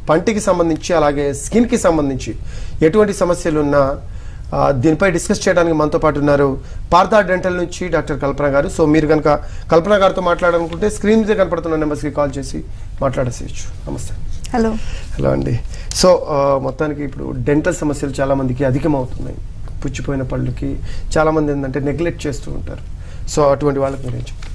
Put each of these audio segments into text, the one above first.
పంటికి సంబంధించి అలాగే స్కిన్కి సంబంధించి ఎటువంటి సమస్యలు ఉన్నా ఆ, దీనిపై డిస్కస్ చేయడానికి మనతో పాటు ఉన్నారు పార్థా డెంటల్ నుంచి డాక్టర్ కల్పన గారు సో మీరు కనుక కల్పన గారితో మాట్లాడాలనుకుంటే స్క్రీన్ మీద కనపడుతున్న నెంబర్స్కి కాల్ చేసి మాట్లాడేసేయచ్చు నమస్తే హలో హలో అండి సో ఆ, మొత్తానికి ఇప్పుడు డెంటల్ సమస్యలు చాలా మందికి అధికమవుతున్నాయి పుచ్చిపోయిన పళ్ళుకి చాలా మంది ఏంటంటే నెగ్లెక్ట్ చేస్తూ ఉంటారు సో అటువంటి వాళ్ళకి మీరు ఏం చెప్తారు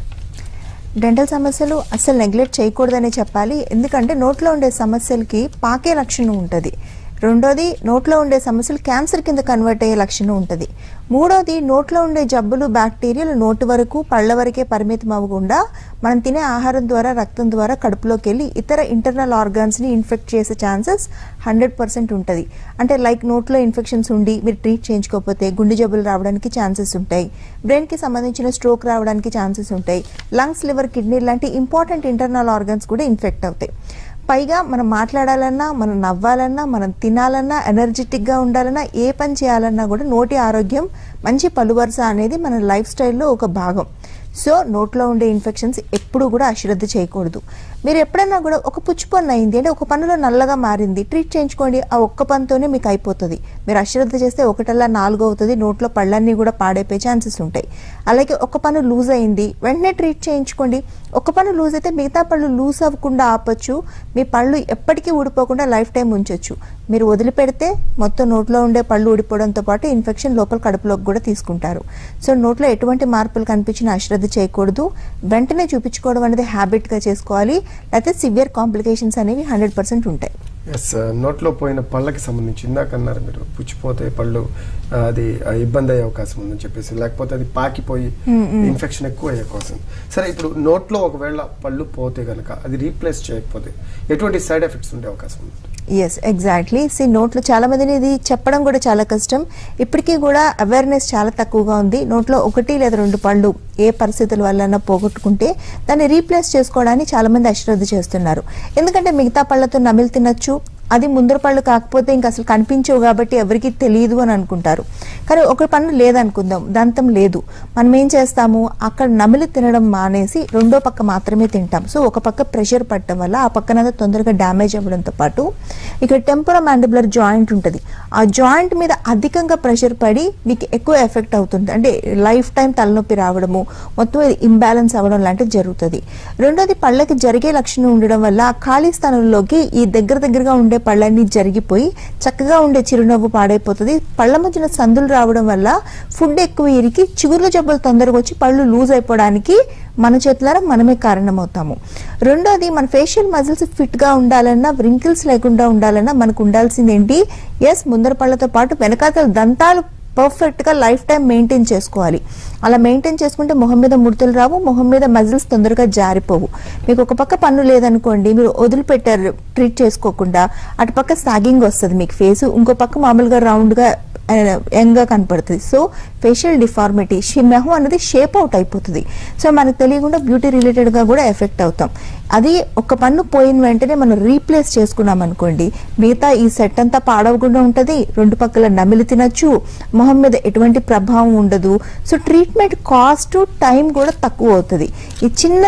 డెంటల్ సమస్యలు అసలు నెగ్లెక్ట్ చేయకూడదనే చెప్పాలి ఎందుకంటే నోట్లో ఉండే సమస్యలకి పాకే లక్షణం ఉంటుంది రెండోది నోట్లో ఉండే సమస్యలు క్యాన్సర్ కింద కన్వర్ట్ అయ్యే లక్షణం ఉంటుంది మూడోది నోట్లో ఉండే జబ్బులు బ్యాక్టీరియాలు నోటి వరకు పళ్ళ వరకే పరిమితం అవ్వకుండా మనం తినే ఆహారం ద్వారా రక్తం ద్వారా కడుపులోకి వెళ్ళి ఇతర ఇంటర్నల్ ఆర్గాన్స్ని ఇన్ఫెక్ట్ చేసే ఛాన్సెస్ హండ్రెడ్ పర్సెంట్ ఉంటుంది అంటే లైక్ నోట్లో ఇన్ఫెక్షన్స్ ఉండి మీరు ట్రీట్ చేయించుకోకపోతే గుండె జబ్బులు రావడానికి ఛాన్సెస్ ఉంటాయి బ్రెయిన్కి సంబంధించిన స్ట్రోక్ రావడానికి ఛాన్సెస్ ఉంటాయి లంగ్స్ లివర్ కిడ్నీ లాంటి ఇంపార్టెంట్ ఇంటర్నల్ ఆర్గన్స్ కూడా ఇన్ఫెక్ట్ అవుతాయి పైగా మనం మాట్లాడాలన్నా మనం నవ్వాలన్నా మనం తినాలన్నా ఎనర్జెటిక్గా ఉండాలన్నా ఏ పని చేయాలన్నా కూడా నోటి ఆరోగ్యం మంచి పలువరుస అనేది మన లైఫ్ స్టైల్లో ఒక భాగం సో నోట్లో ఉండే ఇన్ఫెక్షన్స్ ఎప్పుడు కూడా అశ్రద్ధ చేయకూడదు మీరు ఎప్పుడైనా కూడా ఒక పుచ్చు పన్ను అయింది అంటే ఒక పన్నులో నల్లగా మారింది ట్రీట్ చేయించుకోండి ఆ ఒక్క పన్నుతోనే మీకు అయిపోతుంది మీరు అశ్రద్ధ చేస్తే ఒకటల్లా నాలుగు అవుతుంది నోట్లో పళ్ళన్నీ కూడా పాడైపోయే ఛాన్సెస్ ఉంటాయి అలాగే ఒక పన్ను లూజ్ అయింది వెంటనే ట్రీట్ చేయించుకోండి ఒక పన్ను లూజ్ అయితే మిగతా పళ్ళు లూజ్ అవ్వకుండా ఆపొచ్చు మీ పళ్ళు ఎప్పటికీ ఊడిపోకుండా లైఫ్ టైం ఉంచొచ్చు మీరు వదిలిపెడితే మొత్తం నోట్లో ఉండే పళ్ళు ఊడిపోవడంతో పాటు ఇన్ఫెక్షన్ లోపల కడుపులోకి కూడా తీసుకుంటారు సో నోట్లో ఎటువంటి మార్పులు కనిపించినా అశ్రద్ధ చేయకూడదు వెంటనే చూపించుకోవడం అనేది హ్యాబిట్గా చేసుకోవాలి లేకపోతే సివియర్ కాంప్లికేషన్స్ అనేవి హండ్రెడ్ పర్సెంట్ ఉంటాయి ఎస్ నోట్లో పోయిన పళ్ళకి సంబంధించి ఇందాక అన్నారు మీరు పుచ్చిపోతే పళ్ళు ఆ, అది ఆ, ఇబ్బంది అయ్యే అవకాశం ఉందని చెప్పేసి లేకపోతే అది పాకిపోయి ఇన్ఫెక్షన్ ఎక్కువ అయ్యే అవకాశం ఉంది. సరే ఇప్పుడు నోట్లో ఒకవేళ పళ్ళు పోతే గనక అది రీప్లేస్ చేయకపోతే ఎటువంటి సైడ్ ఎఫెక్ట్స్ ఉండే అవకాశం ఉంది ఎస్ ఎగ్జాక్ట్లీ సి నోట్లో చాలా మందిని ఇది చెప్పడం కూడా చాలా కష్టం ఇప్పటికీ కూడా అవేర్నెస్ చాలా తక్కువగా ఉంది నోట్లో ఒకటి లేదా రెండు పళ్ళు ఏ పరిస్థితుల వల్ల పోగొట్టుకుంటే దాన్ని రీప్లేస్ చేసుకోవడానికి చాలా మంది అశ్రద్ధ చేస్తున్నారు ఎందుకంటే మిగతా పళ్ళతో నమిలి తినచ్చు అది ముందర పళ్ళు కాకపోతే ఇంకా అసలు కనిపించవు కాబట్టి ఎవరికి తెలియదు అని అనుకుంటారు కానీ ఒక పన్ను లేదనుకుందాం దంతం లేదు మనం ఏం చేస్తాము అక్కడ నమిలి తినడం మానేసి రెండో పక్క మాత్రమే తింటాం సో ఒక పక్క ప్రెషర్ పట్టడం వల్ల ఆ పక్కన తొందరగా డ్యామేజ్ అవ్వడంతో పాటు ఇక్కడ టెంపరో మ్యాండిబులర్ జాయింట్ ఉంటుంది ఆ జాయింట్ మీద అధికంగా ప్రెషర్ పడి మీకు ఎక్కువ ఎఫెక్ట్ అవుతుంది అంటే లైఫ్ టైం తలనొప్పి రావడము మొత్తం ఇది ఇంబ్యాలెన్స్ అవ్వడం లాంటిది జరుగుతుంది రెండోది పళ్ళకి జరిగే లక్షణం ఉండడం వల్ల ఆ ఖాళీ స్థానంలోకి ఈ దగ్గర దగ్గరగా ఉండే పళ్ళన్నీ జరిగిపోయి చక్కగా ఉండే చిరునవ్వు పాడైపోతుంది పళ్ళ మధ్యన సందులు రావడం వల్ల ఫుడ్ ఎక్కువ ఇరికి చిగుర్ల జబ్బులు తొందరగా వచ్చి పళ్ళు లూజ్ అయిపోవడానికి మన చేతులారా మనమే కారణమవుతాము రెండోది మన ఫేషియల్ మజిల్స్ ఫిట్గా ఉండాలన్నా వ్రింకిల్స్ లేకుండా ఉండాలన్నా మనకు ఉండాల్సింది ఏంటి ఎస్ ముందర పళ్ళతో పాటు వెనకాతల దంతాలు పర్ఫెక్ట్గా లైఫ్ టైం మెయింటైన్ చేసుకోవాలి అలా మెయింటైన్ చేసుకుంటే మొహం మీద ముడతలు రావు మొహం మీద మజిల్స్ తొందరగా జారిపోవు మీకు ఒక పక్క పన్ను లేదనుకోండి మీరు వదిలిపెట్టారు ట్రీట్ చేసుకోకుండా అటు పక్క సాగింగ్ వస్తుంది మీకు ఫేస్ ఇంకో పక్క మామూలుగా రౌండ్గా యంగ్గా కనపడుతుంది సో ఫేషియల్ డిఫార్మిటీ మొహం అనేది షేప్ అవుట్ అయిపోతుంది సో మనకు తెలియకుండా బ్యూటీ రిలేటెడ్గా కూడా ఎఫెక్ట్ అవుతాం అది ఒక పన్ను పోయిన వెంటనే మనం రీప్లేస్ చేసుకున్నాం అనుకోండి మిగతా ఈ సెట్ అంతా పాడవకుండా ఉంటుంది రెండు పక్కల నమిలి తినచ్చు మొహం మీద ఎటువంటి ప్రభావం ఉండదు సో ట్రీట్మెంట్ కాస్ట్ టైం కూడా తక్కువ అవుతుంది ఈ చిన్న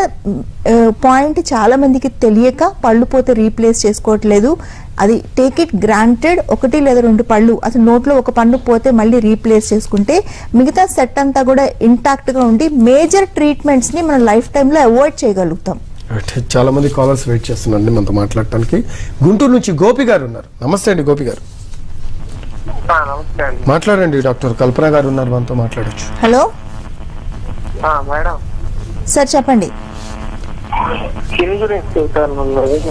పాయింట్ చాలా మందికి తెలియక పళ్ళు పోతే రీప్లేస్ చేసుకోవట్లేదు అది టేక్ ఇట్ గ్రాంటెడ్ ఒకటి లేదా రెండు పళ్ళు అసలు నోట్లో ఒక పన్ను పోతే మళ్ళీ రీప్లేస్ చేసుకుంటే మిగతా సెట్ అంతా కూడా ఇంటాక్ట్గా ఉండి మేజర్ ట్రీట్మెంట్స్ని మనం లైఫ్ టైంలో అవాయిడ్ చేయగలుగుతాం రైట్. చాలా మంది కాలర్స్ వెయిట్ చేస్తున్నారండి మనతో మాట్లాడటానికి గుంటూరు నుంచి గోపి గారు ఉన్నారు నమస్తే అండి గోపి గారు ఆ, నమస్తే అండి మాట్లాడండి డాక్టర్ కల్పన గారు ఉన్నారు మనతో మాట్లాడొచ్చు హలో ఆ, మేడం సార్ చెప్పండి స్కిన్ గురించి చెబుతాను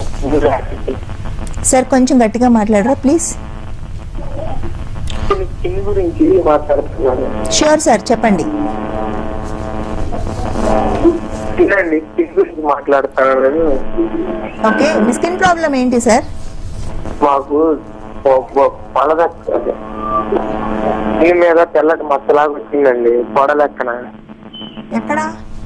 సార్ కొంచెం గట్టిగా మాట్లాడరా ప్లీజ్ స్కిన్ గురించి మాట్లాడుతున్నాను షూర్ సార్ చెప్పండి స్కిన్ అండి స్కిన్ గురించి మాట్లాడుతాను ఓకే మీ స్కిన్ ప్రాబ్లం ఏంటి సార్ మాకు పలదక్క స్కిన్ మీద తెల్లటి మచ్చలాగా వచ్చిందండి పొడ లెక్కన ఎక్కడ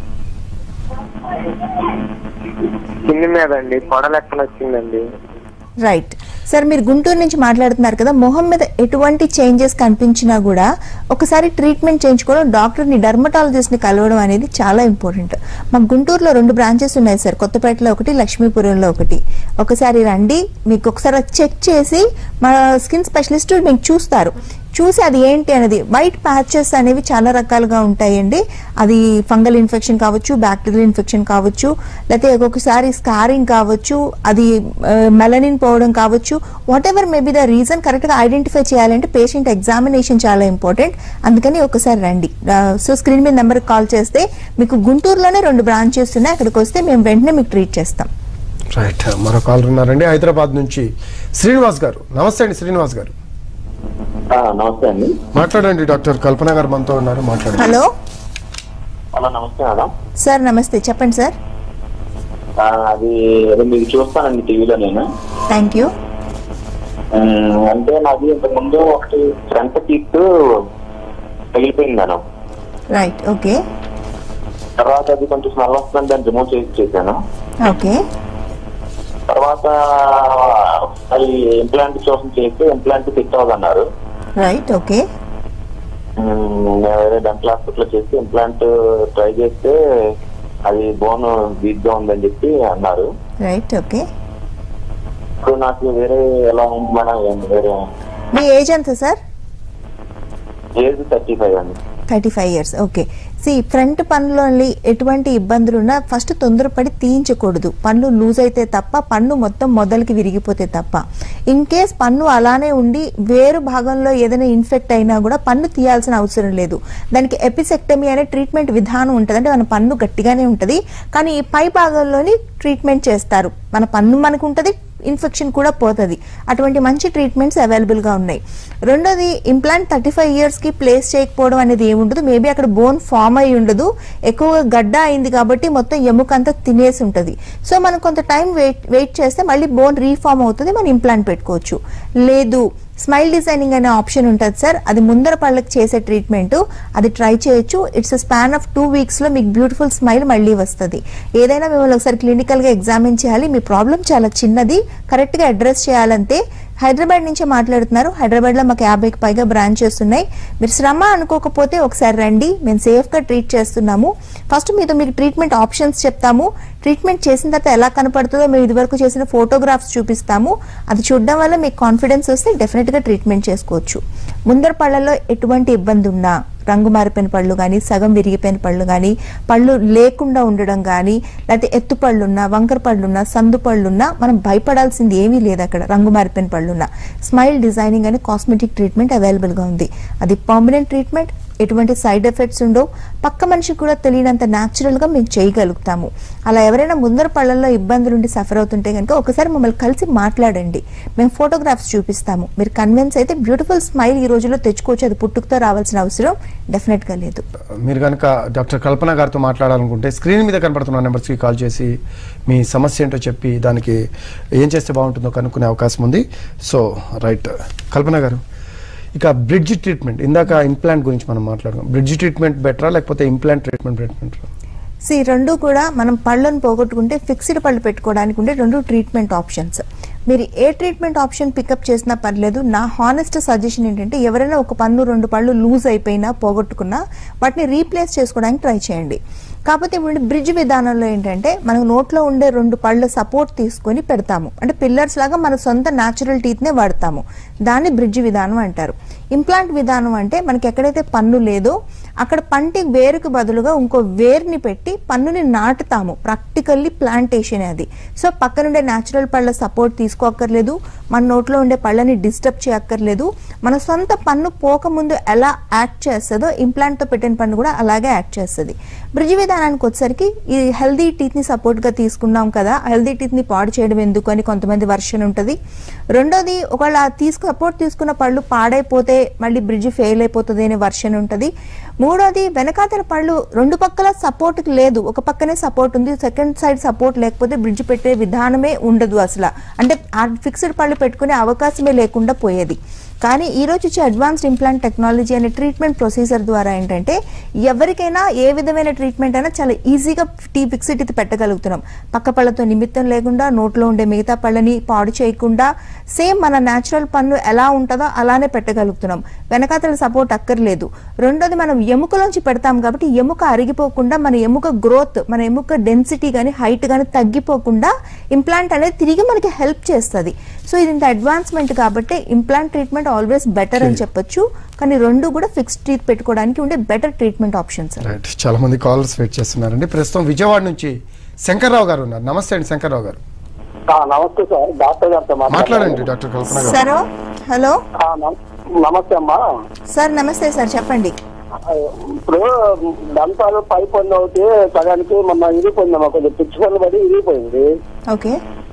స్కిన్ మీద అండి పొడ లెక్కన వచ్చిందండి రైట్ సార్ మీరు గుంటూరు నుంచి మాట్లాడుతున్నారు కదా మొహం మీద ఎటువంటి చేంజెస్ కనిపించినా కూడా ఒకసారి ట్రీట్మెంట్ చేయించుకోవడం డాక్టర్ని డర్మటాలజిస్ట్ని కలవడం అనేది చాలా ఇంపార్టెంట్ మాకు గుంటూరులో రెండు బ్రాంచెస్ ఉన్నాయి సార్ కొత్తపేటలో ఒకటి లక్ష్మీపురంలో ఒకటి ఒకసారి రండి మీకు ఒకసారి చెక్ చేసి మా స్కిన్ స్పెషలిస్ట్ మీకు చూస్తారు చూసి అది ఏంటి అనేది వైట్ ప్యాచెస్ అనేవి చాలా రకాలుగా ఉంటాయండి అది ఫంగల్ ఇన్ఫెక్షన్ కావచ్చు బ్యాక్టీరియల్ ఇన్ఫెక్షన్ కావచ్చు లేకపోతే ఒక్కొక్కసారి స్కారింగ్ కావచ్చు అది మెలనిన్ పోవడం కావచ్చు whatever may be the reason కరెక్ట్గా ఐడెంటిఫై చేయాలంటే పేషెంట్ ఎగ్జామినేషన్ చాలా ఇంపార్టెంట్ అందుకని ఒకసారి రండి సో స్క్రీన్ మీద నెంబర్కి కాల్ చేస్తే మీకు గుంటూరులోనే రెండు బ్రాంచెస్ ఉన్నాయి అక్కడికి వస్తే మేము వెంటనే మీకు ట్రీట్ చేస్తాం రైట్ మరో కాల్ ఉన్నారండి హైదరాబాద్ నుంచి శ్రీనివాస్ గారు నమస్తే అండి శ్రీనివాస్ గారు ఆ, నమస్తే అండి మాట్లాడండి డాక్టర్ కల్పన గారు మనతో ఉన్నారు మాట్లాడండి హలో హలో నమస్తే మేడం సార్ నమస్తే చెప్పండి సార్ ఆ, అది అది మీకు చూస్తానండి టీవీలో నేను థ్యాంక్ యూ ఉమ్, అంటే నాది ఇంతకు ముందు ఒకటి ఫ్రంట్ టీత్ పగిలిపోయింది మేడం రైట్ ఓకే తర్వాత అది కొంచెం స్మెల్ వస్తుందని దాన్ని రిమూవ్ చేసి చేశాను ఓకే తర్వాత అది ఇంప్లాంట్ కోసం చేస్తే ఇంప్లాంట్ ఫిట్ అవ్వదన్నారు రైట్ ఓకే ఉమ్, వేరే డెంటల్ హాస్పిటల్ చేసి ఇంప్లాంట్ ట్రై చేస్తే అది బోన్ వీక్ గా ఉందని చెప్పి అన్నారు రైట్ ఓకే ఇప్పుడు నాకు వేరే ఎలా ఉంది మేడం ఏం వేరే మీ ఏజ్ ఎంత సార్ ఏజ్ థర్టీ ఫైవ్ అండి thirty five years okay see front పన్నులోని ఎటువంటి ఇబ్బందులు ఉన్నా ఫస్ట్ తొందరపడి తీయించకూడదు పన్ను లూజ్ అయితే తప్ప పన్ను మొత్తం మొదలకి విరిగిపోతే తప్ప ఇన్ కేస్ పన్ను అలానే ఉండి వేరు భాగంలో ఏదైనా ఇన్ఫెక్ట్ అయినా కూడా పన్ను తీయాల్సిన అవసరం లేదు దానికి ఎపిసెక్టమీ అనే ట్రీట్మెంట్ విధానం ఉంటుంది అంటే మన పన్ను గట్టిగానే ఉంటుంది కానీ ఈ పై భాగంలోని ట్రీట్మెంట్ చేస్తారు మన పన్ను మనకు ఉంటుంది ఇన్ఫెక్షన్ కూడా పోతుంది అటువంటి మంచి ట్రీట్మెంట్స్ అవైలబుల్గా ఉన్నాయి రెండోది ఇంప్లాంట్ థర్టీ ఫైవ్ ఇయర్స్కి ప్లేస్ చేయకపోవడం అనేది ఏముండదు మేబీ అక్కడ బోన్ ఫామ్ అయి ఉండదు ఎక్కువగా గడ్డ అయింది కాబట్టి మొత్తం ఎముకంతా తినేసి ఉంటుంది సో మనం కొంత టైం వెయిట్ వెయిట్ చేస్తే మళ్ళీ బోన్ రీఫామ్ అవుతుంది మనం ఇంప్లాంట్ పెట్టుకోవచ్చు లేదు స్మైల్ డిజైనింగ్ అనే ఆప్షన్ ఉంటుంది సార్ అది ముందర పళ్ళకి చేసే ట్రీట్మెంట్ అది ట్రై చేయొచ్చు ఇట్స్ స్పాన్ ఆఫ్ టూ వీక్స్లో మీకు బ్యూటిఫుల్ స్మైల్ మళ్ళీ వస్తుంది ఏదైనా మిమ్మల్ని ఒకసారి క్లినికల్గా ఎగ్జామిన్ చేయాలి మీ ప్రాబ్లం చాలా చిన్నది కరెక్ట్గా అడ్రస్ చేయాలంటే హైదరాబాద్ నుంచి మాట్లాడుతున్నారు హైదరాబాద్లో మాకు యాభైకి పైగా బ్రాంచెస్ ఉన్నాయి మీరు శ్రమ అనుకోకపోతే ఒకసారి రండి మేము సేఫ్గా ట్రీట్ చేస్తున్నాము ఫస్ట్ మీతో మీకు ట్రీట్మెంట్ ఆప్షన్స్ చెప్తాము ట్రీట్మెంట్ చేసిన తర్వాత ఎలా కనపడుతుందో మేము ఇదివరకు చేసిన ఫోటోగ్రాఫ్స్ చూపిస్తాము అది చూడడం వల్ల మీకు కాన్ఫిడెన్స్ వస్తే డెఫినెట్గా ట్రీట్మెంట్ చేసుకోవచ్చు ముందర పళ్ళలో ఎటువంటి ఇబ్బంది ఉన్నా రంగు మారిపోయిన పళ్ళు కానీ సగం విరిగిపోయిన పళ్ళు కానీ పళ్ళు లేకుండా ఉండడం కానీ లేకపోతే ఎత్తు పళ్ళున్నా వంకర పళ్ళున్నా సందు పళ్ళున్నా మనం భయపడాల్సింది ఏమీ లేదు అక్కడ రంగు మారిపోయిన పళ్ళున్నా స్మైల్ డిజైనింగ్ అనే కాస్మెటిక్ ట్రీట్మెంట్ అవైలబుల్గా ఉంది అది పర్మనెంట్ ట్రీట్మెంట్ ఎటువంటి సైడ్ ఎఫెక్ట్స్ ఉండవు పక్క మనిషికి కూడా తెలియనంత న్యాచురల్గా మేము చేయగలుగుతాము అలా ఎవరైనా ముందర పళ్ళల్లో ఇబ్బందులు ఉండి సఫర్ అవుతుంటే కనుక ఒకసారి మమ్మల్ని కలిసి మాట్లాడండి మేము ఫోటోగ్రాఫ్స్ చూపిస్తాము మీరు కన్విన్స్ అయితే బ్యూటిఫుల్ స్మైల్ ఈ రోజుల్లో తెచ్చుకోవచ్చు అది పుట్టుకతో రావాల్సిన అవసరం డెఫినెట్గా లేదు మీరు కనుక డాక్టర్ కల్పన గారితో మాట్లాడాలనుకుంటే స్క్రీన్ మీద కనపడుతున్న నెంబర్స్కి కాల్ చేసి మీ సమస్య ఏంటో చెప్పి దానికి ఏం చేస్తే బాగుంటుందో కనుక్కునే అవకాశం ఉంది సో రైట్ కల్పన గారు ఇక బ్రిడ్జ్ ట్రీట్మెంట్ ఇందాక ఇంప్లాంట్ గురించి మనం మాట్లాడుకున్నాం బ్రిడ్జ్ ట్రీట్మెంట్ బెటరా లేకపోతే ఇంప్లాంట్ ట్రీట్మెంట్ బెటర్ సి రెండు కూడా మనం పళ్ళను పోగొట్టుకుంటే ఫిక్స్డ్ పళ్ళు పెట్టుకోవడానికి ఉండే రెండు ట్రీట్మెంట్ ఆప్షన్స్ మీరు ఏ ట్రీట్మెంట్ ఆప్షన్ పికప్ చేసినా పర్లేదు నా హానెస్ట్ సజెషన్ ఏంటంటే ఎవరైనా ఒక పన్ను రెండు పళ్ళు లూజ్ అయిపోయినా పోగొట్టుకున్నా వాటిని రీప్లేస్ చేసుకోవడానికి ట్రై చేయండి కాకపోతే ఇప్పుడు బ్రిడ్జ్ విధానంలో ఏంటంటే మనం నోట్లో ఉండే రెండు పళ్ళ సపోర్ట్ తీసుకొని పెడతాము అంటే పిల్లర్స్ లాగా మన సొంత న్యాచురల్ టీత్నే వాడతాము దాన్ని బ్రిడ్జ్ విధానం అంటారు ఇంప్లాంట్ విధానం అంటే మనకి ఎక్కడైతే పన్ను లేదో అక్కడ పంటి వేరుకు బదులుగా ఇంకో వేరుని పెట్టి పన్నుని నాటుతాము ప్రాక్టికల్లీ ప్లాంటేషన్ అది సో పక్కనుండే న్యాచురల్ పళ్ళ సపోర్ట్ తీసుకోక్కర్లేదు మన నోట్లో ఉండే పళ్ళని డిస్టర్బ్ చేయక్కర్లేదు మన సొంత పన్ను పోకముందు ఎలా యాక్ట్ చేస్తుందో ఇంప్లాంట్తో పెట్టిన పన్ను కూడా అలాగే యాక్ట్ చేస్తుంది బ్రిడ్జ్ విధానానికి వచ్చేసరికి ఈ హెల్దీ టీత్ని సపోర్ట్గా తీసుకున్నాం కదా హెల్దీ టీత్ని పాడు చేయడం ఎందుకు అని కొంతమంది వర్షన్ ఉంటుంది రెండోది ఒకవేళ ఆ తీసుకు సపోర్ట్ తీసుకున్న పళ్ళు పాడైపోతే మళ్ళీ బ్రిడ్జ్ ఫెయిల్ అయిపోతుంది అనే వర్షన్ ఉంటుంది మూడోది వెనకాతల పళ్ళు రెండు పక్కల సపోర్ట్ లేదు ఒక పక్కనే సపోర్ట్ ఉంది సెకండ్ సైడ్ సపోర్ట్ లేకపోతే బ్రిడ్జ్ పెట్టే విధానమే ఉండదు అసలు అంటే ఆ ఫిక్స్డ్ పళ్ళు పెట్టుకునే అవకాశమే లేకుండా పోయేది కానీ ఈ రోజు వచ్చే అడ్వాన్స్డ్ ఇంప్లాంట్ టెక్నాలజీ అనే ట్రీట్మెంట్ ప్రొసీజర్ ద్వారా ఏంటంటే ఎవరికైనా ఏ విధమైన ట్రీట్మెంట్ అయినా చాలా ఈజీగా టీ ఫిక్స్డ్ ఇది పెట్టగలుగుతున్నాం పక్క పళ్ళతో నిమిత్తం లేకుండా నోట్లో ఉండే మిగతా పళ్ళని పాడు చేయకుండా సేమ్ మన న్యాచురల్ పన్ను ఎలా ఉంటుందో అలానే పెట్టగలుగుతున్నాం వెనకాతల సపోర్ట్ అక్కర్లేదు రెండోది మనం ఎముకలోంచి పెడతాం కాబట్టి ఎముక అరిగిపోకుండా మన ఎముక గ్రోత్ మన ఎముక డెన్సిటీ కానీ హైట్ కానీ తగ్గిపోకుండా ఇంప్లాంట్ అనేది తిరిగి మనకి హెల్ప్ చేస్తుంది సో ఇది ఇంత అడ్వాన్స్మెంట్ కాబట్టి ఇంప్లాంట్ ట్రీట్మెంట్ ఆల్వేస్ బెటర్ అని చెప్పొచ్చు కానీ రెండు కూడా ఫిక్స్డ్ టీత్ పెట్టుకోవడానికి ఉండే better treatment option sir right చాలా మంది కాలర్స్ వెయిట్ చేస్తున్నారండి ప్రస్తుతం విజయవాడ నుంచి శంకర్రావు గారు ఉన్నారు నమస్తే అండి శంకర్రావు గారు నమస్తే సార్ డాక్టర్ గారితో మాట్లాడండి డాక్టర్ కల్పన గారు సార్ హలో నమస్తే అమ్మా సార్ నమస్తే సార్ చెప్పండి ఇప్పుడు దంతాలు పై పన్ను అవుతే సగానికి మొన్న ఇరిగిపోయిందమ్మా కొంచెం పిచ్చి పన్ను పడి ఇరిగిపోయింది ఓకే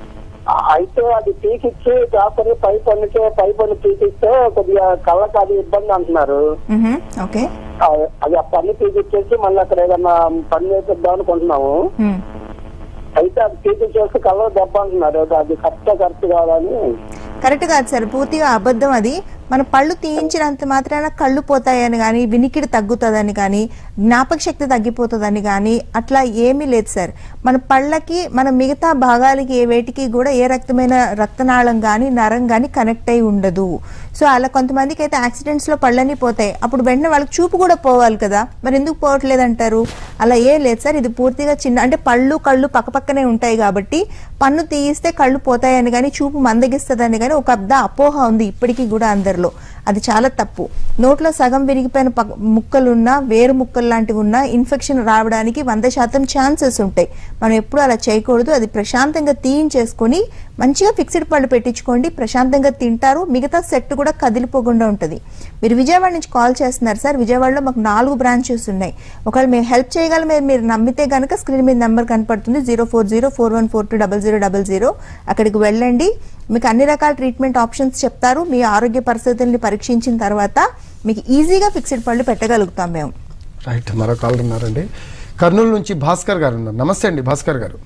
అయితే అది పీకిచ్చి కాకపోతే పై పన్నుకే పై పన్ను పీకిస్తే కొద్దిగా కళ్ళకి అది ఇబ్బంది అంటున్నారు మ్హూ, ఓకే ఆ, అది ఆ పన్ను పీకిచ్చేసి మళ్ళీ అక్కడ ఏదన్నా పన్ను వేపిద్దాం అనుకుంటున్నాము మ్. అయితే అది పీకిచ్చేసి కళ్ళ దెబ్బ అంటున్నారు అది కరెక్ట్ కరెక్ట్ కాదని కరెక్ట్ కాదు సార్ పూర్తిగా అబద్ధం అది మన పళ్ళు తీయించినంత మాత్రాన కళ్ళు పోతాయని కానీ వినికిడి తగ్గుతుందని కానీ జ్ఞాపక శక్తి తగ్గిపోతుందని కానీ అట్లా ఏమీ లేదు సార్ మన పళ్ళకి మన మిగతా భాగాలకి ఏ వేటికి కూడా ఏ రక్తమైన రక్తనాళం కానీ నరం కానీ కనెక్ట్ అయి ఉండదు సో అలా కొంతమందికి అయితే యాక్సిడెంట్స్ లో పళ్ళని పోతాయి అప్పుడు వెంటనే వాళ్ళకి చూపు కూడా పోవాలి కదా మరి ఎందుకు పోవట్లేదు అంటారు అలా ఏం లేదు సార్ ఇది పూర్తిగా చిన్న అంటే పళ్ళు కళ్ళు పక్కపక్కనే ఉంటాయి కాబట్టి పన్ను తీయిస్తే కళ్ళు పోతాయని కానీ చూపు మందగిస్తుందని కానీ ఒక అబ్ద అపోహ ఉంది ఇప్పటికీ కూడా అందరిలో అది చాలా తప్పు నోట్లో సగం విరిగిపోయిన పక్క- ముక్కలున్నా వేరు ముక్కలు లాంటివి ఉన్నా ఇన్ఫెక్షన్ రావడానికి వంద శాతం ఛాన్సెస్ ఉంటాయి మనం ఎప్పుడు అలా చేయకూడదు అది ప్రశాంతంగా తీయించేసుకొని మంచిగా ఫిక్స్డ్ పళ్ళు పెట్టించుకోండి ప్రశాంతంగా తింటారు మిగతా సెట్ కూడా కదిలిపోకుండా ఉంటుంది మీరు విజయవాడ నుంచి కాల్ చేస్తున్నారు సార్ విజయవాడలో మాకు నాలుగు బ్రాంచెస్ ఉన్నాయి ఒకవేళ మేము హెల్ప్ చేయగలం మీరు- మీరు నమ్మితే కనుక స్క్రీన్ మీద నెంబర్ కనపడుతుంది zero four zero four one four two double zero double zero అక్కడికి వెళ్ళండి మీకు అన్ని రకాల ట్రీట్మెంట్ ఆప్షన్స్ చెప్తారు మీ ఆరోగ్య పరిస్థితుల్ని పరీక్షించిన తర్వాత మీకు ఈజీగా ఫిక్స్డ్ పళ్ళు పెట్టగలుగుతాం మేము రైట్ మరో కాలర్ ఉన్నారండి కర్నూలు నుంచి భాస్కర్ గారు ఉన్నారు నమస్తే అండి భాస్కర్ గారు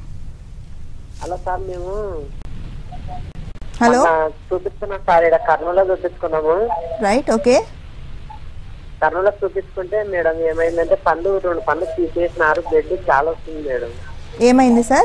అలా సార్ మేము హలో చూపిస్తున్నాం సార్ ఇక్కడ కర్నూలులో చూపించుకున్నాము రైట్ ఓకే కర్నూలులో చూపించుకుంటే మేడం ఏమైందంటే పళ్ళు రెండు పళ్ళు తీసేసినారు బ్లడ్ చాలా వస్తుంది మేడం ఏమైంది సార్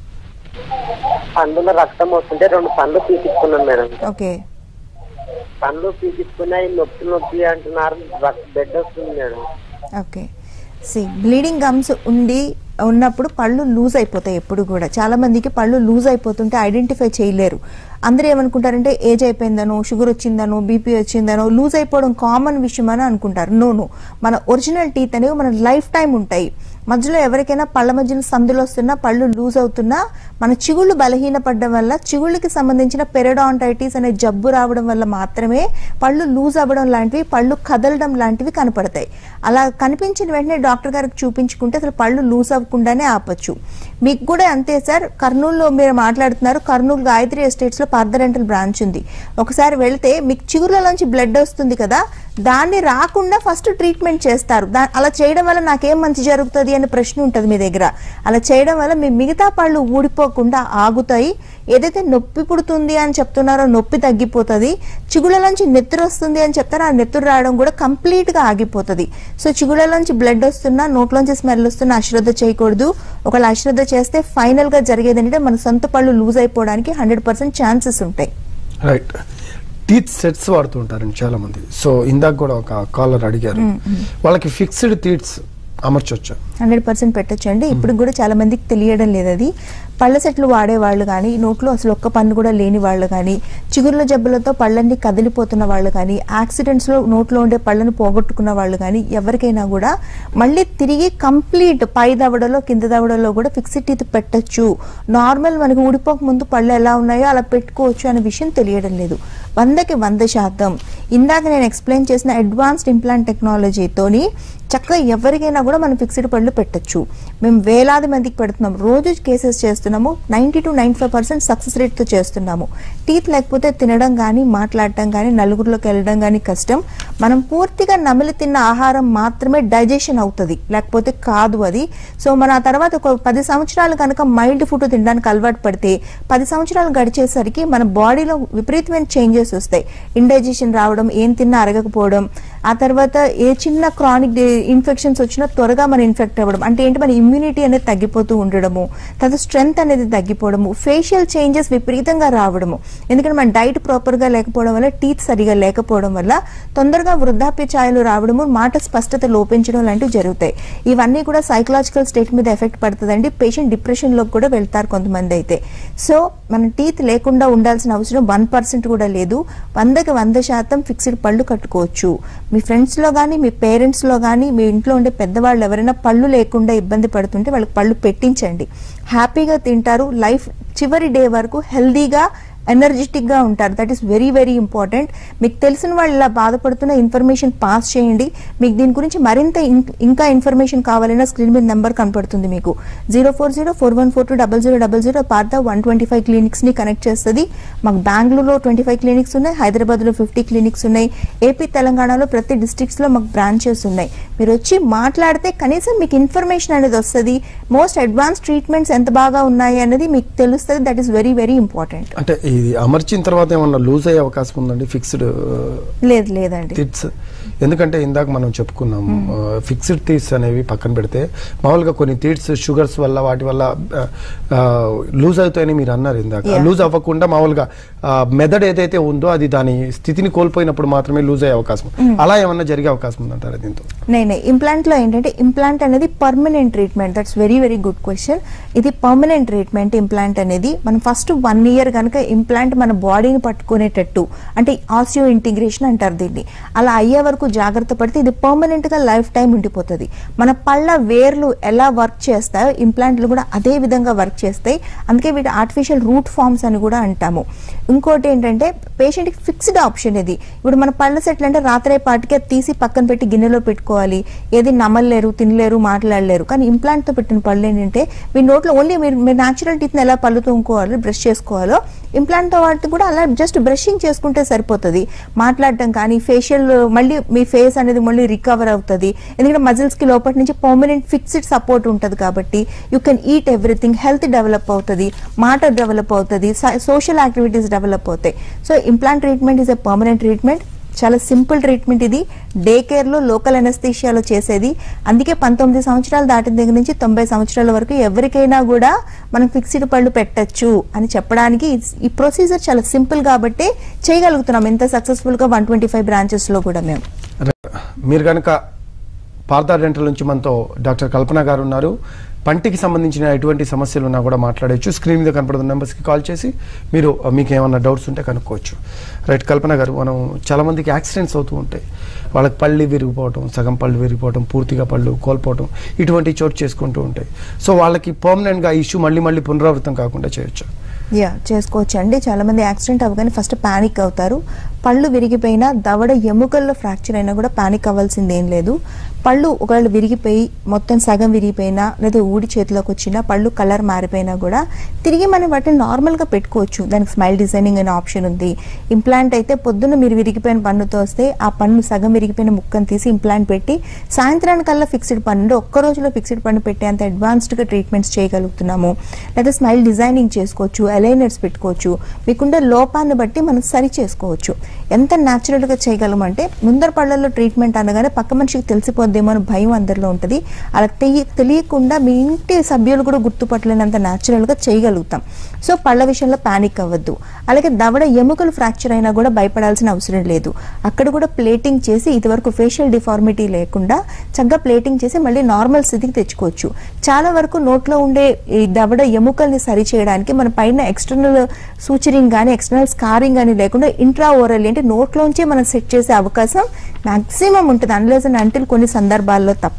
పండులో రక్తం వస్తుంటే రెండు పళ్ళు తీపించుకున్నాం మేడం ఓకే పళ్ళు తీపించుకున్నాయి నొప్పి నొప్పి అంటున్నారు బ్లడ్ వస్తుంది madam okay see bleeding gums ఉండి ఉన్నప్పుడు పళ్ళు లూజ్ అయిపోతాయి ఎప్పుడు కూడా చాలా మందికి పళ్ళు లూజ్ అయిపోతుంటే ఐడెంటిఫై చేయలేరు అందరూ ఏమనుకుంటారంటే ఏజ్ అయిపోయిందనో షుగర్ వచ్చిందనో బీపీ వచ్చిందనో లూజ్ అయిపోవడం కామన్ విషయం అని అనుకుంటారు నో నో మన ఒరిజినల్ టీత్ అనేవి మన లైఫ్ టైం ఉంటాయి మధ్యలో ఎవరికైనా పళ్ళ మధ్యన సందులు వస్తున్నా పళ్ళు లూజ్ అవుతున్నా మన చిగుళ్ళు బలహీనపడడం వల్ల చిగుళ్ళకి సంబంధించిన పెరడాంటైటిస్ అనే జబ్బు రావడం వల్ల మాత్రమే పళ్ళు లూజ్ అవ్వడం లాంటివి పళ్ళు కదలడం లాంటివి కనపడతాయి అలా కనిపించిన వెంటనే డాక్టర్ గారికి చూపించుకుంటే అసలు పళ్ళు లూజ్ అవ్వకుండానే ఆపచ్చు మీకు కూడా అంతే సార్ కర్నూలులో మీరు మాట్లాడుతున్నారు కర్నూలు గాయత్రి ఎస్టేట్స్ లో పార్థరెంటల్ బ్రాంచ్ ఉంది ఒకసారి వెళ్తే మీకు చిగుర్లలోంచి బ్లడ్ వస్తుంది కదా దాన్ని రాకుండా ఫస్ట్ ట్రీట్మెంట్ చేస్తారు దా అలా చేయడం వల్ల నాకేం మంచి జరుగుతుంది అనే ప్రశ్న ఉంటుంది మీ దగ్గర అలా చేయడం వల్ల మీ మిగతా పళ్ళు ఊడిపోకుండా ఆగుతాయి ఏదైతే నొప్పి పుడుతుంది అని చెప్తున్నారో నొప్పి తగ్గిపోతుంది చిగుళ్ళలోంచి నెత్తురు వస్తుంది అని చెప్తారో ఆ నెత్తురు రావడం కూడా కంప్లీట్ గా ఆగిపోతుంది సో చిగుళ్ళలోంచి బ్లడ్ వస్తున్నా నోట్లోంచి స్మెల్ వస్తున్నా అశ్రద్ధ చేయకూడదు ఒకవేళ అశ్రద్ధ చేస్తే ఫైనల్ గా జరిగేది ఏంటంటే మన సొంత పళ్ళు లూజ్ అయిపోవడానికి హండ్రెడ్ పర్సెంట్ ఛాన్సెస్ ఉంటాయి రైట్ టీత్ సెట్స్ వాడుతూ ఉంటారండి చాలా మంది సో ఇందాక కూడా ఒక కాలర్ అడిగారు వాళ్ళకి ఫిక్స్డ్ టీత్స్ అమర్చొచ్చా హండ్రెడ్ పర్సెంట్ పెట్టచ్చండి ఇప్పుడు కూడా చాలా మందికి తెలియడం లేదు అది పళ్ళ సెట్లు వాడే వాళ్ళు కానీ నోట్లో అసలు ఒక్క పన్ను కూడా లేని వాళ్ళు కానీ చిగుర్ల జబ్బులతో పళ్ళన్ని కదిలిపోతున్న వాళ్ళు కానీ యాక్సిడెంట్స్ లో నోట్లో ఉండే పళ్ళను పోగొట్టుకున్న వాళ్ళు కానీ ఎవరికైనా కూడా మళ్ళీ తిరిగి కంప్లీట్ పై దవడలో కింద దవడలో కూడా ఫిక్స్డ్ టీత్ పెట్టచ్చు నార్మల్ మనకి ఊడిపోక ముందు పళ్ళు ఎలా ఉన్నాయో అలా పెట్టుకోవచ్చు అనే విషయం తెలియడం లేదు వందకి వంద శాతం ఇందాక నేను ఎక్స్ప్లెయిన్ చేసిన అడ్వాన్స్డ్ ఇంప్లాంట్ టెక్నాలజీతోని చక్కగా ఎవరికైనా కూడా మనం ఫిక్స్డ్ పళ్ళు పెట్టొచ్చు మేము వేలాది మందికి పెడుతున్నాం రోజు కేసెస్ చేస్తున్నాము ninety to ninety five percent success రేట్తో చేస్తున్నాము టీత్ లేకపోతే తినడం కానీ మాట్లాడటం కానీ నలుగురిలోకి వెళ్ళడం కానీ కష్టం మనం పూర్తిగా నమిలి తిన్న ఆహారం మాత్రమే డైజెషన్ అవుతుంది లేకపోతే కాదు అది సో మన ఆ తర్వాత ఒక పది సంవత్సరాలు కనుక మైల్డ్ ఫుడ్ తినడానికి అలవాటు పడితే పది సంవత్సరాలు గడిచేసరికి మన బాడీలో విపరీతమైన చేంజెస్ వస్తాయి ఇండైజెషన్ రావడం ఏం తిన్నా అరగకపోవడం ఆ తర్వాత ఏ చిన్న క్రానిక్ ఇన్ఫెక్షన్స్ వచ్చినా త్వరగా మనం ఇన్ఫెక్ట్ అవ్వడం అంటే ఏంటి మన ఇమ్యూనిటీ అనేది తగ్గిపోతూ ఉండడము తర్వాత స్ట్రెంగ్త్ అనేది తగ్గిపోవడము ఫేషియల్ చేంజెస్ విపరీతంగా రావడము ఎందుకంటే మన డైట్ ప్రాపర్గా లేకపోవడం వల్ల టీత్ సరిగా లేకపోవడం వల్ల తొందరగా వృద్ధాప్య ఛాయలు రావడము మాట స్పష్టత లోపించడం లాంటివి జరుగుతాయి ఇవన్నీ కూడా సైకలాజికల్ స్టేట్ మీద ఎఫెక్ట్ పడుతుందండి పేషెంట్ డిప్రెషన్లోకి కూడా వెళ్తారు కొంతమంది అయితే సో మన టీత్ లేకుండా ఉండాల్సిన అవసరం వన్ పర్సెంట్ కూడా లేదు వందకి వంద శాతం ఫిక్స్డ్ పళ్ళు కట్టుకోవచ్చు మీ ఫ్రెండ్స్లో కానీ మీ పేరెంట్స్లో కానీ మీ ఇంట్లో ఉండే పెద్దవాళ్ళు ఎవరైనా పళ్ళు లేకుండా ఇబ్బంది పడుతుంటే వాళ్ళకి పళ్ళు పెట్టించండి హ్యాపీగా తింటారు లైఫ్ చివరి డే వరకు హెల్దీగా ఎనర్జెటిక్ గా ఉంటారు that is very very important మీకు తెలిసిన వాళ్ళు ఇలా బాధపడుతున్న ఇన్ఫర్మేషన్ పాస్ చేయండి మీకు దీని గురించి మరింత ఇం- ఇంకా ఇన్ఫర్మేషన్ కావాలన్నా స్క్రీన్ మీద నెంబర్ కనపడుతుంది మీకు zero four zero four one four two double zero double zero పాత వన్ ట్వంటీ ఫైవ్ క్లినిక్స్ ని కనెక్ట్ చేస్తుంది మాకు బెంగళూరులో ట్వంటీ ఫైవ్ క్లినిక్స్ ఉన్నాయి హైదరాబాద్ లో ఫిఫ్టీ క్లినిక్స్ ఉన్నాయి ఏపీ తెలంగాణలో ప్రతి డిస్ట్రిక్ట్స్ లో మాకు బ్రాంచెస్ ఉన్నాయి మీరు వచ్చి మాట్లాడితే కనీసం మీకు ఇన్ఫర్మేషన్ అనేది వస్తుంది మోస్ట్ అడ్వాన్స్ ట్రీట్మెంట్స్ ఎంత బాగా ఉన్నాయి అనేది మీకు తెలుస్తుంది that is very very important అంటే ఇది అమర్చిన తర్వాత ఏమన్నా లూజ్ అయ్యే అవకాశం ఉందండి ఫిక్స్డ్ లేదు లేదండి టిట్స్ ఎందుకంటే ఇందాక మనం చెప్పుకున్నాం ఫిక్స్డ్ టీట్స్ అనేవి పక్కన పెడితే మామూలుగా కొన్ని టీట్స్ షుగర్స్ వల్ల వాటి వల్ల లూజ్ అవుతాయని మీరు అన్నారు ఇందాక Yeah. లూజ్ అవ్వకుండా మామూలుగా ఆ, మెదడు ఏదైతే ఉందో అది దాని స్థితిని కోల్పోయినప్పుడు మాత్రమే లూజ్ అయ్యే అవకాశం అలా ఏమన్నా జరిగే అవకాశం ఉందంటారా దీంతో నేనే ఇంప్లాంట్ లో ఏంటంటే ఇంప్లాంట్ అనేది permanent treatment that's very very good question ఇది పర్మనెంట్ ట్రీట్మెంట్ ఇంప్లాంట్ అనేది మనం ఫస్ట్ వన్ ఇయర్ కనుక ఇంప్లాంట్ మన బాడీని పట్టుకునేటట్టు అంటే ఆసియో ఇంటిగ్రేషన్ అంటారు దీన్ని అలా అయ్యే వరకు జాగ్రత్త పడితే ఇది పర్మనెంట్ గా లైఫ్ టైం ఉండిపోతుంది మన పళ్ళ వేర్లు ఎలా వర్క్ చేస్తాయో ఇంప్లాంట్లు కూడా అదే విధంగా వర్క్ చేస్తాయి అందుకే వీటి ఆర్టిఫిషియల్ రూట్ ఫార్మ్స్ అని కూడా అంటాము ఇంకోటి ఏంటంటే పేషెంట్ కి ఫిక్స్డ్ ఆప్షన్ ఇది ఇప్పుడు మన పళ్ళ సెట్లు అంటే రాత్రే పాటికే తీసి పక్కన పెట్టి గిన్నెలో పెట్టుకోవాలి ఏది నమ్మలేరు తినలేరు మాట్లాడలేరు కానీ ఇంప్లాంట్ తో పెట్టిన పళ్ళు ఏంటంటే మీ నోట్లో ఓన్లీ మీరు మీరు న్యాచురల్ టీత్ ఎలా పళ్ళు తోముకోవాలి బ్రష్ చేసుకోవాలో ఇంప్లాంట్ తో వాటి కూడా అలా జస్ట్ బ్రషింగ్ చేసుకుంటే సరిపోతుంది మాట్లాడటం కానీ ఫేషియల్ మళ్ళీ మీ ఫేస్ అనేది మళ్ళీ రికవర్ అవుతుంది ఎందుకంటే మజిల్స్ కి లోపటి నుంచి పర్మనెంట్ ఫిక్స్డ్ సపోర్ట్ ఉంటుంది కాబట్టి you can eat everything health develop అవుతుంది మాట డెవలప్ అవుతుంది సోషల్ యాక్టివిటీస్ డెవలప్ అవుతాయి so implant treatment is a permanent treatment చాలా సింపుల్ ట్రీట్మెంట్ ఇది డే కేర్లో లోకల్ ఎనస్థీషియాలో చేసేది అందుకే పంతొమ్మిది సంవత్సరాలు దాటిన దగ్గర నుంచి తొంభై సంవత్సరాల వరకు ఎవరికైనా కూడా మనం ఫిక్స్డ్ పళ్ళు పెట్టచ్చు అని చెప్పడానికి it's- ఈ ప్రొసీజర్ చాలా సింపుల్ కాబట్టి చేయగలుగుతున్నాం ఎంత సక్సెస్ఫుల్గా వన్ ట్వంటీ ఫైవ్ బ్రాంచెస్లో కూడా మేము మీరు కనుక పార్థా డెంటల్ నుంచి మనతో డాక్టర్ కల్పన గారు ఉన్నారు పంటికి సంబంధించిన ఎటువంటి సమస్యలు ఉన్నా కూడా మాట్లాడచ్చు స్క్రీన్ మీద కనపడుతున్న నెంబర్స్కి కాల్ చేసి మీరు ఆ, మీకు ఏమన్నా డౌట్స్ ఉంటే కనుక్కోవచ్చు రైట్ కల్పన గారు మనం చాలా మందికి యాక్సిడెంట్స్ అవుతూ ఉంటాయి వాళ్ళకి పళ్ళు విరిగిపోవటం సగం పళ్ళు విరిగిపోవటం పూర్తిగా పళ్ళు కోల్పోవటం ఇటువంటి చోటు చేసుకుంటూ ఉంటాయి సో వాళ్ళకి పర్మనెంట్గా ఇష్యూ మళ్ళీ మళ్ళీ పునరావృతం కాకుండా చేయొచ్చు యా చేసుకోవచ్చు అండి చాలా మంది యాక్సిడెంట్ అవ్వగానే ఫస్ట్ పానిక్ అవుతారు పళ్ళు విరిగిపోయినా దవడ ఎముకల్లో ఫ్రాక్చర్ అయినా కూడా పానిక్ అవ్వాల్సింది ఏం లేదు పళ్ళు ఒకవేళ విరిగిపోయి మొత్తం సగం విరిగిపోయినా లేదా ఊడి చేతిలోకి వచ్చినా పళ్ళు కలర్ మారిపోయినా కూడా తిరిగి మనం వాటిని నార్మల్గా పెట్టుకోవచ్చు దానికి స్మైల్ డిజైనింగ్ అనే ఆప్షన్ ఉంది ఇంప్లాంట్ అయితే పొద్దున్న మీరు విరిగిపోయిన పన్నుతో వస్తే ఆ పన్ను సగం విరిగిపోయిన ముక్కను తీసి ఇంప్లాంట్ పెట్టి సాయంత్రానికల్లా ఫిక్స్డ్ పన్ను ఒక్క రోజులో ఫిక్స్డ్ పన్ను పెట్టేంత అడ్వాన్స్డ్గా ట్రీట్మెంట్స్ చేయగలుగుతున్నాము లేదా స్మైల్ డిజైనింగ్ చేసుకోవచ్చు అలైనర్స్ పెట్టుకోవచ్చు మీకుండే లోపాన్ని బట్టి మనం సరి చేసుకోవచ్చు ఎంత న్యాచురల్గా చేయగలమంటే ముందర పళ్ళల్లో ట్రీట్మెంట్ అనగానే పక్క మనిషికి తెలిసిపోద్దేమో అని భయం అందరిలో ఉంటుంది అలా తెలి- తెలియకుండా మీ ఇంటి సభ్యులు కూడా గుర్తుపట్టలేనంత న్యాచురల్గా చేయగలుగుతాం సో పళ్ళ విషయంలో పానిక్ అవ్వద్దు అలాగే దవడ ఎముకలు ఫ్రాక్చర్ అయినా కూడా భయపడాల్సిన అవసరం లేదు అక్కడ కూడా ప్లేటింగ్ చేసి ఇదివరకు ఫేషియల్ డిఫార్మిటీ లేకుండా చక్కగా ప్లేటింగ్ చేసి మళ్ళీ నార్మల్ స్థితికి తెచ్చుకోవచ్చు చాలా వరకు నోట్లో ఉండే ఈ దవడ ఎముకల్ని సరి చేయడానికి మన పైన ఎక్స్టర్నల్ సూచరింగ్ కానీ ఎక్స్టర్నల్ స్కారింగ్ కానీ లేకుండా ఇంట్రా ఓరల్ అంటే నోట్లోంచే మనం సెట్ చేసే అవకాశం మాక్సిమం ఉంటుంది అన్లెస్ అండ్ అంటిల్ కొన్ని సందర్భాల్లో తప్ప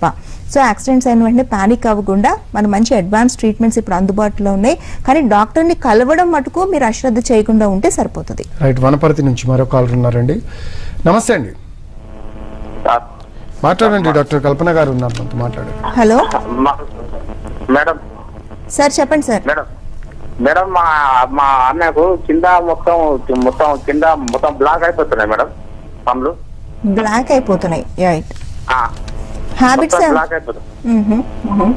సో యాక్సిడెంట్స్ అయిన వెంటనే పానిక్ అవ్వకుండా మన మంచి అడ్వాన్స్ ట్రీట్మెంట్స్ ఇప్పుడు అందుబాటులో ఉన్నాయి కానీ డాక్టర్ని కలవడం మటుకు మీరు అశ్రద్ధ చేయకుండా ఉంటే సరిపోతుంది రైట్ వనపర్తి నుంచి మరో కాలర్ ఉన్నారండి నమస్తే అండి సార్ మాట్లాడండి డాక్టర్ కల్పన గారు ఉన్నారు మనతో మాట్లాడండి హలో మా- మేడం సార్ చెప్పండి సార్ మేడం మేడం మా మా అన్నకు కింద మొత్తం మొత్తం కింద మొత్తం బ్లాక్ అయిపోతున్నాయి మేడం పనులు బ్లాక్ అయిపోతున్నాయి రైట్ ఆ, హ్యాబిట్స్ మొత్తం బ్లాక్ అయిపోతుంది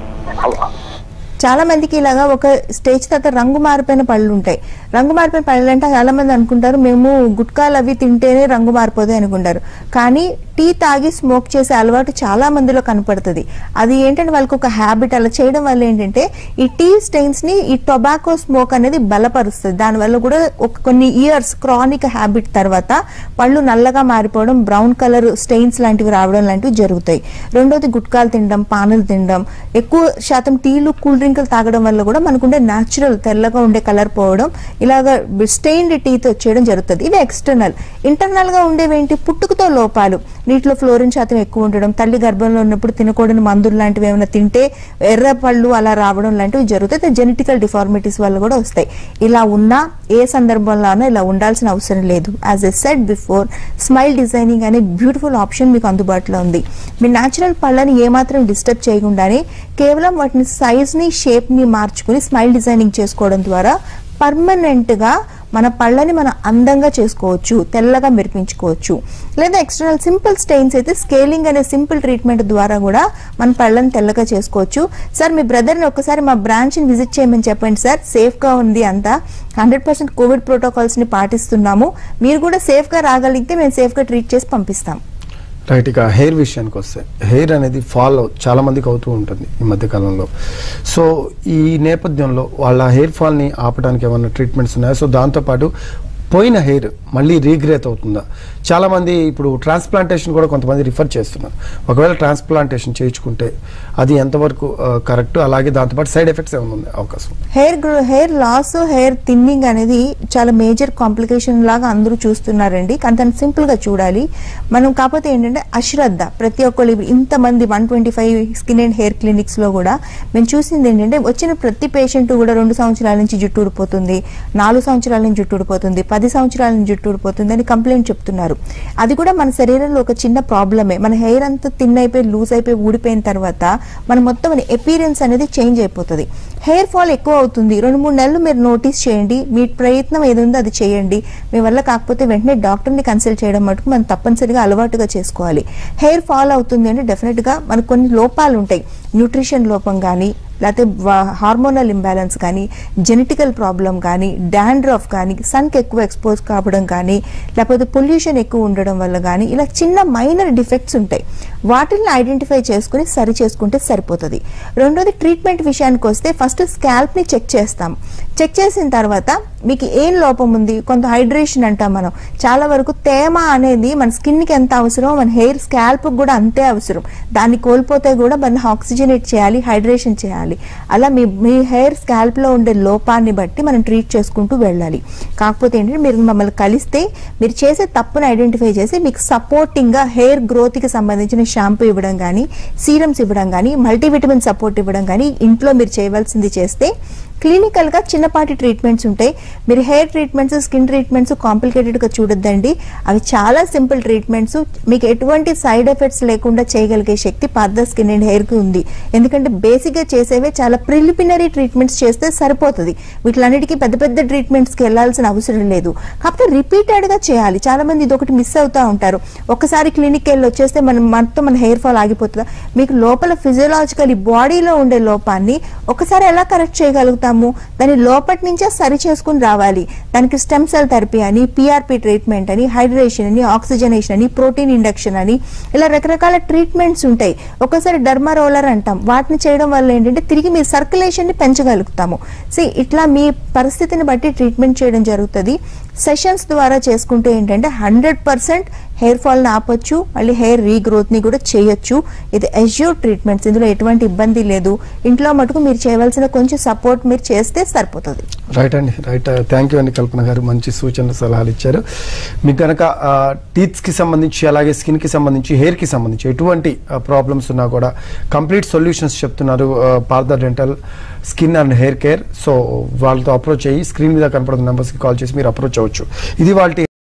చాలా మందికి ఇలాగా ఒక స్టేజ్ తర్వాత రంగు మారిపోయిన పళ్ళు ఉంటాయి రంగు మారిపోయిన పళ్ళు అంటే చాలా మంది అనుకుంటారు మేము గుట్కాలు అవి తింటేనే రంగు మారిపోతాయి అనుకుంటారు కానీ టీ తాగి స్మోక్ చేసే అలవాటు చాలా మందిలో కనపడుతుంది అది ఏంటంటే వాళ్ళకి ఒక హ్యాబిట్ అలా చేయడం వల్ల ఏంటంటే ఈ టీ స్టెయిన్స్ ని ఈ టొబాకో స్మోక్ అనేది బలపరుస్తుంది దానివల్ల కూడా ఒక కొన్ని ఇయర్స్ క్రానిక్ హ్యాబిట్ తర్వాత పళ్ళు నల్లగా మారిపోవడం బ్రౌన్ కలర్ స్టెయిన్స్ లాంటివి రావడం లాంటివి జరుగుతాయి రెండోది గుట్కాలు తినడం పానలు తినడం ఎక్కువ శాతం టీలు కూల్ డ్రింకులు తాగడం వల్ల కూడా మనకుండే న్యాచురల్ తెల్లగా ఉండే కలర్ పోవడం ఇలాగ స్టెయిన్డ్ టీత్ వచ్చేయడం జరుగుతుంది ఇవి ఎక్స్టర్నల్ ఇంటర్నల్ గా ఉండేవేంటి పుట్టుకతో లోపాలు నీటిలో ఫ్లోరిన్ శాతం ఎక్కువ ఉండడం తల్లి గర్భంలో ఉన్నప్పుడు తినకూడని మందులు లాంటివి ఏమైనా తింటే ఎర్ర పళ్ళు అలా రావడం లాంటివి జరుగుతాయి జెనెటికల్ డిఫార్మిటీస్ వల్ల కూడా వస్తాయి ఇలా ఉన్నా ఏ సందర్భంలోనూ ఇలా ఉండాల్సిన అవసరం లేదు as a set before smile designing అనే బ్యూటిఫుల్ ఆప్షన్ మీకు అందుబాటులో ఉంది మీ న్యాచురల్ పళ్ళని ఏమాత్రం డిస్టర్బ్ చేయకుండానే కేవలం వాటిని సైజ్ని షేప్ని మార్చుకుని స్మైల్ డిజైనింగ్ చేసుకోవడం ద్వారా పర్మనెంట్ గా మన పళ్ళని మనం అందంగా చేసుకోవచ్చు తెల్లగా మెరిపించుకోవచ్చు లేదా ఎక్స్టర్నల్ సింపుల్ స్టెయిన్స్ అయితే స్కేలింగ్ అనే సింపుల్ ట్రీట్మెంట్ ద్వారా కూడా మన పళ్ళని తెల్లగా చేసుకోవచ్చు సార్ మీ బ్రదర్ని ఒక్కసారి మా బ్రాంచ్ని విజిట్ చేయమని చెప్పండి సార్ సేఫ్గా ఉంది అంతా హండ్రెడ్ పర్సెంట్ కోవిడ్ ప్రోటోకాల్స్ని పాటిస్తున్నాము మీరు కూడా సేఫ్గా రాగలిగితే మేము సేఫ్గా ట్రీట్ చేసి పంపిస్తాం రైట్ ఇక హెయిర్ విషయానికి వస్తే హెయిర్ అనేది ఫాల్ చాలా మందికి అవుతూ ఉంటుంది ఈ మధ్య కాలంలో సో ఈ నేపథ్యంలో వాళ్ళ హెయిర్ ఫాల్ని ఆపడానికి ఏమైనా ట్రీట్మెంట్స్ ఉన్నాయా సో దాంతోపాటు పోయిన హెయిర్ మళ్ళీ రీగ్రేత్ అవుతుందా చాలా మంది ఇప్పుడు ట్రాన్స్ప్లాంటేషన్ కూడా కొంతమంది రిఫర్ చేస్తున్నారు ఒకవేళ ట్రాన్స్ప్లాంటేషన్ చేయించుకుంటే అది ఎంతవరకు కరెక్ట్ అలాగే దాంతోపాటు సైడ్ ఎఫెక్ట్స్ ఏమైనా ఉంది అవకాశం hair grow hair loss hair thinning అనేది చాలా మేజర్ కాంప్లికేషన్ లాగా అందరూ చూస్తున్నారండి కానీ దాన్ని సింపుల్ గా చూడాలి మనం కాకపోతే ఏంటంటే అశ్రద్ధ ప్రతి ఒక్కళ్ళు ఇప్పుడు ఇంతమంది one twenty five skin and hair clinics లో కూడా మేము చూసింది ఏంటంటే వచ్చిన ప్రతి పేషెంట్ కూడా రెండు సంవత్సరాల నుంచి జుట్టు ఊడిపోతుంది నాలుగు సంవత్సరాల నుంచి జుట్టు ఊడిపోతుంది పది సంవత్సరాల నుంచి జుట్టు ఊడిపోతుంది అని కంప్లైంట్ చెప్తున్నారు అది కూడా మన శరీరంలో ఒక చిన్న ప్రాబ్లమే మన హెయిర్ అంతా తిన్ అయిపోయి లూజ్ అయిపోయి ఊడిపోయిన తర్వాత మన మొత్తం ఎపీరియన్స్ అనేది చేంజ్ అయిపోతుంది హెయిర్ ఫాల్ ఎక్కువ అవుతుంది రెండు మూడు నెలలు మీరు నోటీస్ చేయండి మీ ప్రయత్నం ఏది ఉందో అది చేయండి మీ వల్ల కాకపోతే వెంటనే డాక్టర్ని కన్సల్ట్ చేయడం మటుకు మనం తప్పనిసరిగా అలవాటుగా చేసుకోవాలి హెయిర్ ఫాల్ అవుతుంది అంటే డెఫినెట్గా మనకు కొన్ని లోపాలు ఉంటాయి న్యూట్రిషన్ లోపం కానీ లేకపోతే హార్మోనల్ ఇంబ్యాలెన్స్ కానీ జెనెటికల్ ప్రాబ్లం కానీ డాండ్రఫ్ కానీ సన్కి ఎక్కువ ఎక్స్పోజ్ కావడం కానీ లేకపోతే పొల్యూషన్ ఎక్కువ ఉండడం వల్ల కానీ ఇలా చిన్న మైనర్ డిఫెక్ట్స్ ఉంటాయి వాటిని ఐడెంటిఫై చేసుకుని సరి చేసుకుంటే సరిపోతుంది రెండోది ట్రీట్మెంట్ విషయానికి వస్తే ఫస్ట్ స్కాల్ప్ని చెక్ చేస్తాం చెక్ చేసిన తర్వాత మీకు ఏం లోపం ఉంది కొంత హైడ్రేషన్ అంటాం మనం చాలా వరకు తేమ అనేది మన స్కిన్కి ఎంత అవసరమో మన హెయిర్ స్కాల్ప్ కూడా అంతే అవసరం దాన్ని కోల్పోతే కూడా మనం ఆక్సిజనేట్ చేయాలి హైడ్రేషన్ చేయాలి అలా మీ మీ హెయిర్ స్కాల్ప్లో ఉండే లోపాన్ని బట్టి మనం ట్రీట్ చేసుకుంటూ వెళ్ళాలి కాకపోతే ఏంటంటే మీరు మమ్మల్ని కలిస్తే మీరు చేసే తప్పును ఐడెంటిఫై చేసి మీకు సపోర్టింగ్గా హెయిర్ గ్రోత్కి సంబంధించిన షాంపూ ఇవ్వడం కానీ సీరమ్స్ ఇవ్వడం కానీ మల్టీవిటమిన్ సపోర్ట్ ఇవ్వడం కానీ ఇంట్లో మీరు చేయవలసింది చేస్తే క్లినికల్గా చిన్నపాటి ట్రీట్మెంట్స్ ఉంటాయి మీరు హెయిర్ ట్రీట్మెంట్స్ స్కిన్ ట్రీట్మెంట్స్ కాంప్లికేటెడ్గా చూడొద్దండి అవి చాలా సింపుల్ ట్రీట్మెంట్స్ మీకు ఎటువంటి సైడ్ ఎఫెక్ట్స్ లేకుండా చేయగలిగే శక్తి పాత స్కిన్ అండ్ హెయిర్కి ఉంది ఎందుకంటే బేసిక్గా చేసేవే చాలా ప్రిలిమినరీ ట్రీట్మెంట్స్ చేస్తే సరిపోతుంది వీటిలన్నిటికీ పెద్ద పెద్ద ట్రీట్మెంట్స్కి వెళ్ళాల్సిన అవసరం లేదు కాకపోతే రిపీటెడ్గా చేయాలి చాలా మంది ఇది ఒకటి మిస్ అవుతూ ఉంటారు ఒకసారి క్లినిక్ వెళ్ళి వచ్చేస్తే మనం మొత్తం మన హెయిర్ ఫాల్ ఆగిపోతుందా మీకు లోపల ఫిజియలాజికల్ బాడీలో ఉండే లోపాన్ని ఒకసారి ఎలా కరెక్ట్ చేయగలుగుతాము దాని లోపటి నుంచే సరి చేసుకుని రావాలి దానికి స్టెమ్ సెల్ థెరపీ అని పిఆర్పి ట్రీట్మెంట్ అని హైడ్రేషన్ అని ఆక్సిజనేషన్ అని ప్రోటీన్ ఇండక్షన్ అని ఇలా రకరకాల ట్రీట్మెంట్స్ ఉంటాయి ఒక్కసారి డర్మా రోలర్ అంటాం వాటిని చేయడం వల్ల ఏంటంటే తిరిగి మీ సర్క్యులేషన్ ని పెంచగలుగుతాము సో ఇట్లా మీ పరిస్థితిని బట్టి ట్రీట్మెంట్ చేయడం జరుగుతుంది సెషన్స్ ద్వారా చేసుకుంటే ఏంటంటే హండ్రెడ్ పర్సెంట్ హెయిర్ ఫాల్ని ఆపొచ్చు మళ్ళీ హెయిర్ రీగ్రోత్ని కూడా చేయొచ్చు ఇది ఎజ్యూర్ ట్రీట్మెంట్స్ ఇందులో ఎటువంటి ఇబ్బంది లేదు ఇంట్లో మటుకు మీరు చేయవలసిన కొంచెం సపోర్ట్ మీరు చేస్తే సరిపోతుంది రైట్ అండి రైట్ థ్యాంక్ యూ అండి కల్పన గారు మంచి సూచనలు సలహాలు ఇచ్చారు మీకు కనుక టీత్స్ కి సంబంధించి అలాగే స్కిన్ కి సంబంధించి హెయిర్ కి సంబంధించి ఎటువంటి ప్రాబ్లమ్స్ ఉన్నా కూడా కంప్లీట్ సొల్యూషన్స్ చెప్తున్నారు పార్దర్ dental skin and hair care so వాళ్ళతో అప్రోచ్ అయ్యి స్క్రీన్ మీద కనపడుతున్న నెంబర్స్కి కాల్ చేసి మీరు అప్రోచ్ అవ్వచ్చు ఇది వాళ్ళ